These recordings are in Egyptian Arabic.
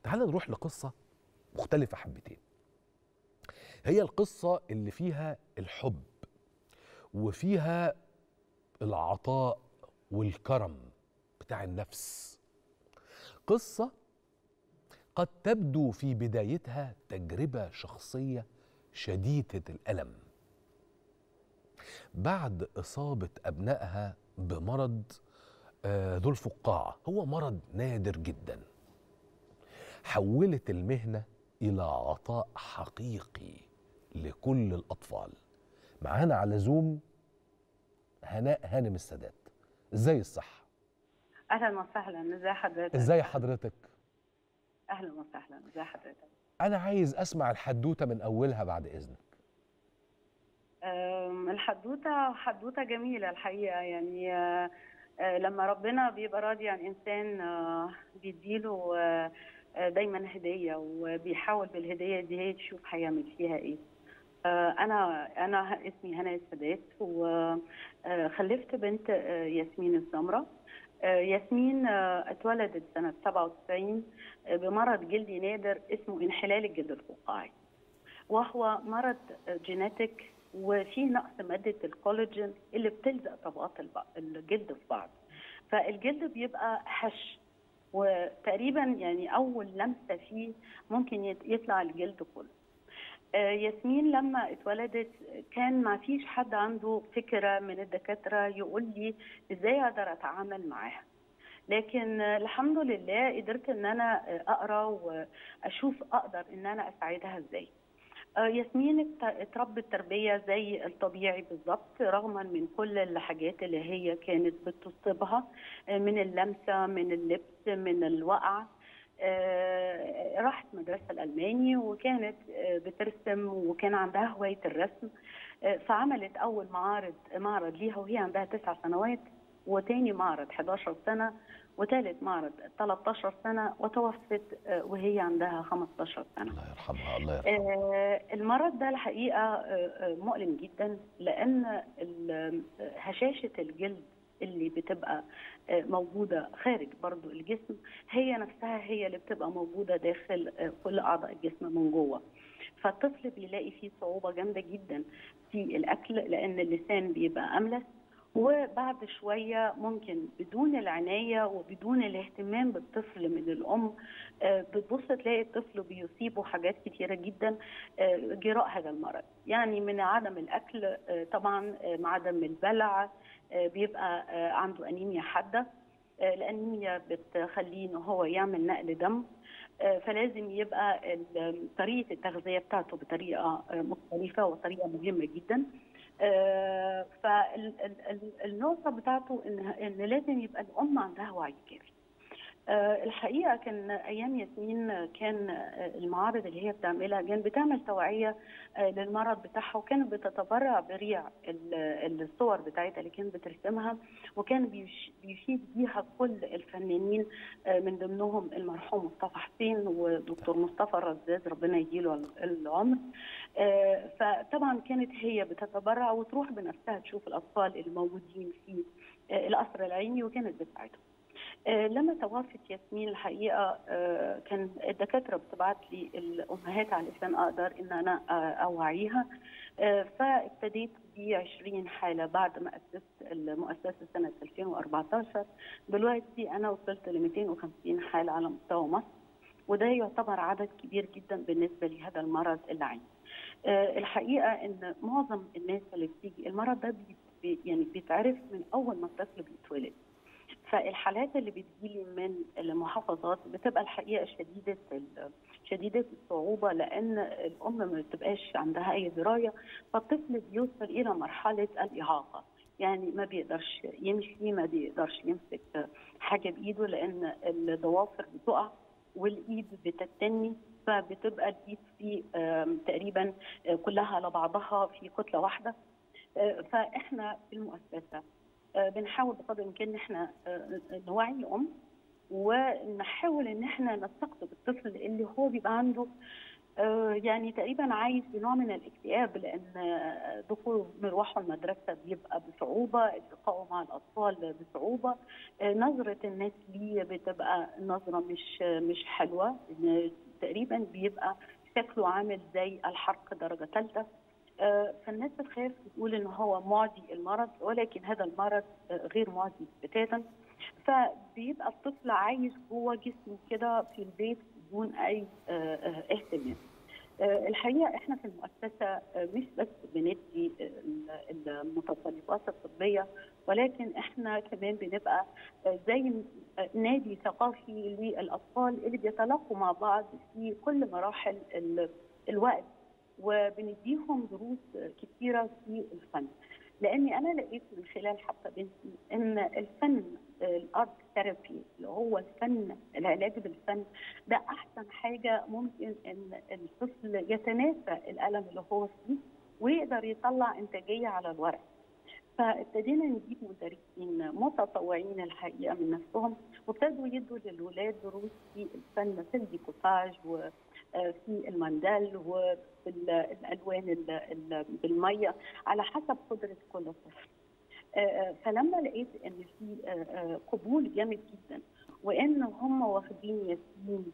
تعال نروح لقصة مختلفة حبتين هي القصة اللي فيها الحب وفيها العطاء والكرم بتاع النفس قصة قد تبدو في بدايتها تجربة شخصية شديدة الألم بعد إصابة أبنائها بمرض آه، ذو الفقاعة هو مرض نادر جدا حولت المهنة إلى عطاء حقيقي لكل الأطفال معانا على زوم هناء هانم السادات ازاي الصحة اهلا وسهلا ازي حضرتك ازاي حضرتك اهلا وسهلا ازي حضرتك انا عايز اسمع الحدوتة من اولها بعد اذنك أم، الحدوته حدوته جميله الحقيقه يعني آه، آه، لما ربنا بيبقى راضي عن انسان آه، بيديله آه، آه، دايما هديه وبيحاول بالهديه دي هي تشوف هيعمل فيها ايه آه، انا انا اسمي هنا السادات وخلفت بنت آه، ياسمين الزمره آه، ياسمين آه، اتولدت سنه 97 آه، بمرض جلدي نادر اسمه انحلال الجلد الفقاعي وهو مرض جينيتك وفيه نقص مادة الكولاجين اللي بتلزق طبقات الب- الجلد في بعض فالجلد بيبقى هش وتقريبا يعني أول لمسة فيه ممكن يت- يطلع الجلد كله آه، ياسمين لما اتولدت كان ما فيش حد عنده فكرة من الدكاترة يقول لي ازاي اقدر اتعامل معاها لكن آه، الحمد لله قدرت ان انا آه، اقرا واشوف اقدر ان انا اساعدها ازاي آه، ياسمين ات- اتربت تربية زي الطبيعي بالظبط رغما من كل الحاجات اللي هي كانت بتصيبها آه، من اللمسة من اللبس من الوقع آه، راحت مدرسة الألماني وكانت آه، بترسم وكان عندها هواية الرسم آه، فعملت أول معارض معرض ليها وهي عندها تسع سنوات وتاني معرض 11 سنة وثالث معرض 13 سنة وتوفت آه، وهي عندها 15 سنة الله يرحمها الله يرحمها آه، المرض ده الحقيقة آه، آه، مؤلم جدا لأن ال- آه، هشاشة الجلد اللي بتبقى آه، موجودة خارج برضو الجسم هي نفسها هي اللي بتبقى موجودة داخل آه، كل أعضاء الجسم من جوه فالطفل بيلاقي فيه صعوبة جامدة جدا في الأكل لأن اللسان بيبقى أملس وبعد شوية ممكن بدون العناية وبدون الاهتمام بالطفل من الأم آه، بتبص تلاقي الطفل بيصيبه حاجات كتيرة جدا آه، جراء هذا المرض يعني من عدم الأكل آه، طبعا آه، مع عدم البلع آه، بيبقى آه، عنده أنيميا حادة آه، الأنيميا بتخليه إن هو يعمل نقل دم آه، فلازم يبقى ال- طريقة التغذية بتاعته بطريقة آه، مختلفة وطريقة مهمة جدا فالنقطة بتاعته إن إن لازم يبقى الأم عندها وعي كافي. آه، الحقيقة كان أيام ياسمين كان آه، المعارض اللي هي بتعملها كان بتعمل توعية آه، للمرض بتاعها وكانت بتتبرع بريع ال- الصور بتاعتها اللي كانت بترسمها وكان بيش- بيشيد بيها كل الفنانين آه، من ضمنهم المرحوم مصطفى حسين ودكتور مصطفى الرزاز ربنا يديله العمر آه، فطبعا كانت هي بتتبرع وتروح بنفسها تشوف الأطفال الموجودين في آه، القصر العيني وكانت بتساعدهم آه، لما توفت ياسمين الحقيقه آه، كان الدكاتره بتبعت لي الامهات علشان اقدر ان انا آه، اوعيها آه، فابتديت ب 20 حاله بعد ما اسست المؤسسه سنه 2014 دلوقتي انا وصلت ل 250 حاله على مستوى مصر وده يعتبر عدد كبير جدا بالنسبه لهذا المرض اللعين. آه، الحقيقه ان معظم الناس اللي بتيجي المرض ده بي بي- يعني بيتعرف من اول ما الطفل بيتولد. فالحالات اللي بتجيلي من المحافظات بتبقى الحقيقه شديده ال- شديده الصعوبه لان الام ما بتبقاش عندها اي درايه فالطفل بيوصل الى مرحله الاعاقه يعني ما بيقدرش يمشي ما بيقدرش يمسك حاجه بايده لان الضوافر بتقع والايد بتتني فبتبقى الايد في آم، تقريبا آه، كلها على بعضها في كتله واحده آه، فاحنا في المؤسسه آه، بنحاول بقدر الامكان ان احنا آه، نوعي الام ونحاول ان احنا نستقطب الطفل اللي هو بيبقى عنده آه، يعني تقريبا عايش بنوع من الاكتئاب لان آه، دخول مروحه المدرسه بيبقى بصعوبه، التقائه مع الاطفال بصعوبه، آه، نظره الناس ليه بتبقى نظره مش مش حلوه، إن تقريبا بيبقى شكله عامل زي الحرق درجه ثالثه. آه، فالناس بتخاف تقول ان هو معدي المرض ولكن هذا المرض آه، غير معدي بتاتا فبيبقى الطفل عايش جوه جسمه كده في البيت بدون اي آه، آه، اهتمام. آه، الحقيقه احنا في المؤسسه آه، مش بس بندي آه، ال- المتطلبات الطبيه ولكن احنا كمان بنبقى آه، زي آه، نادي ثقافي للاطفال اللي بيتلاقوا مع بعض في كل مراحل ال- الوقت وبنديهم دروس كثيره في الفن لاني انا لقيت من خلال حتى بنتي ان الفن الارت ثيرابي اللي هو الفن العلاج بالفن ده احسن حاجه ممكن ان الطفل يتناسى الالم اللي هو فيه ويقدر يطلع انتاجيه على الورق فابتدينا نجيب مدرسين متطوعين الحقيقه من نفسهم وابتدوا يدوا للولاد دروس في الفن في الديكوباج وفي الماندال وفي ال- الالوان ال- ال- بالميه على حسب قدره كل طفل. آه، آه، فلما لقيت ان في آه، آه، قبول جامد جدا وان هم واخدين ياسمين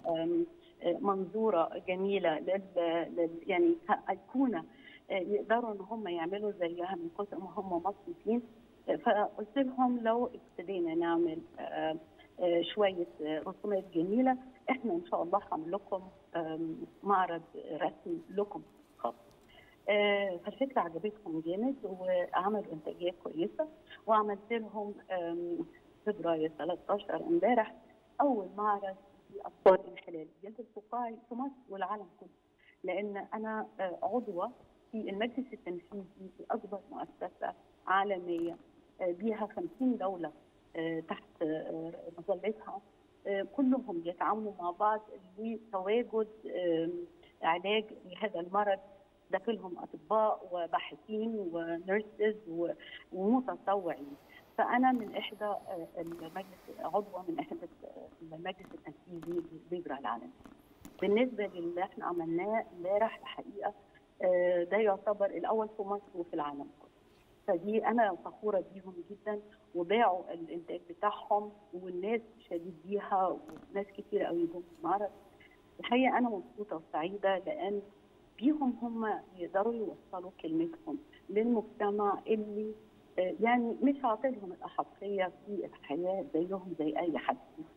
كمنظوره جميله لل لل- يعني كايقونه آه، يقدروا ان هم يعملوا زيها من كثر ما هم مبسوطين آه، فقلت لهم لو ابتدينا نعمل آه، آه، شويه آه، رسومات جميله احنا ان شاء الله هعمل لكم آم، معرض رسم لكم خاص آه، فالفكره عجبتهم جامد وعملوا انتاجيه كويسه وعملت لهم آم، فبراير 13 امبارح اول معرض لاطفال انحلال الجلد الفقاعي في مصر والعالم كله لان انا آه، عضوه في المجلس التنفيذي في اكبر مؤسسه عالميه آه، بيها 50 دوله آه، تحت آه، مظلتها آه، كلهم بيتعاونوا مع بعض لتواجد آم، علاج لهذا المرض داخلهم اطباء وباحثين ونيرسز و- ومتطوعين فانا من احدى آه، المجلس عضوه من احدى آه، المجلس التنفيذي للبيبرا العالمي. بالنسبه للي احنا عملناه امبارح الحقيقه آه، ده يعتبر الاول في مصر وفي العالم كله. فدي انا فخوره بيهم جدا وباعوا الانتاج بتاعهم والناس شديد بيها وناس كتير قوي جم المعرض. الحقيقه انا مبسوطه وسعيده لان بيهم هم يقدروا يوصلوا كلمتهم للمجتمع اللي آه، يعني مش عاطلهم الأحقية في الحياة زيهم زي أي حد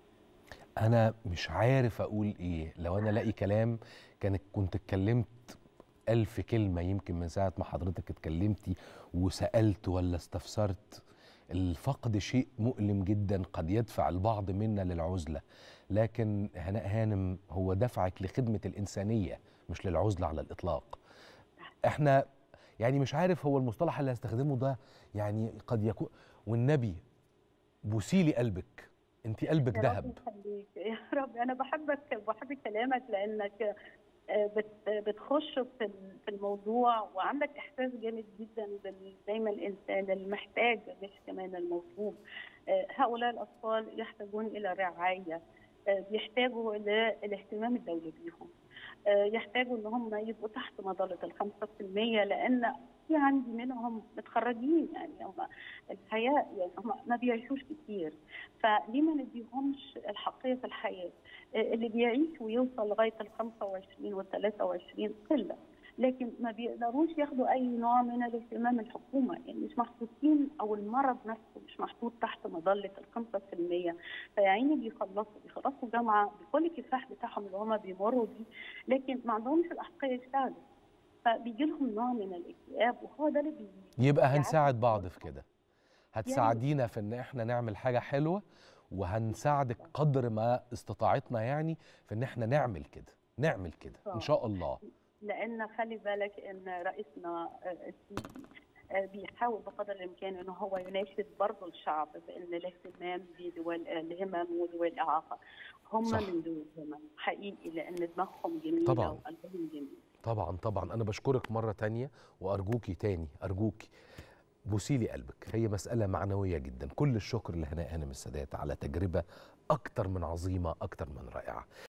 انا مش عارف اقول ايه لو انا لاقي كلام كانت كنت اتكلمت ألف كلمة يمكن من ساعة ما حضرتك اتكلمتي وسألت ولا استفسرت الفقد شيء مؤلم جدا قد يدفع البعض منا للعزلة لكن هناء هانم هو دفعك لخدمة الإنسانية مش للعزلة على الإطلاق احنا يعني مش عارف هو المصطلح اللي هستخدمه ده يعني قد يكون والنبي بوسيلي قلبك انت قلبك يا رب ذهب يخليك يا رب أنا بحبك وبحب كلامك لأنك آه، بت- بتخش في ال- في الموضوع وعندك إحساس جامد جدا بال- دايما الإنسان المحتاج مش كمان المطلوب آه، هؤلاء الأطفال يحتاجون إلى رعاية آه، بيحتاجوا للاهتمام الدولي بيهم آه، يحتاجوا ان هم يبقوا تحت مظله ال 5% لان في عندي منهم متخرجين يعني هم الحياه يعني هم ما بيعيشوش كتير فليه ما نديهمش الحقيه في الحياه آه، اللي بيعيش ويوصل لغايه ال 25 وال 23 قله لكن ما بيقدروش ياخدوا اي نوع من الاهتمام الحكومه يعني مش محطوطين او المرض نفسه مش محطوط تحت مظله ال 5% فيا عيني بيخلصوا بيخلصوا جامعه بكل الكفاح بتاعهم اللي هم بيمروا بيه لكن ما عندهمش الاحقيه يشتغلوا فبيجي لهم نوع من الاكتئاب وهو ده اللي بي يبقى بيعدي هنساعد بعض في كده هتساعدينا في ان احنا نعمل حاجة حلوة وهنساعدك قدر ما استطاعتنا يعني في ان احنا نعمل كده نعمل كده ان شاء الله لان خلي بالك ان رئيسنا آه، السيسي آه، بيحاول بقدر الامكان ان هو يناشد برضه الشعب بان الاهتمام بذوي الهمم وذوي الاعاقه هم صح. من ذوي الهمم حقيقي لان دماغهم جميله طبعاً. وقلبهم جميل طبعا طبعا انا بشكرك مرة تانية وارجوكي تاني ارجوكي بوسيلي قلبك هي مسألة معنوية جدا كل الشكر لهناء هانم السادات على تجربة أكتر من عظيمة أكتر من رائعة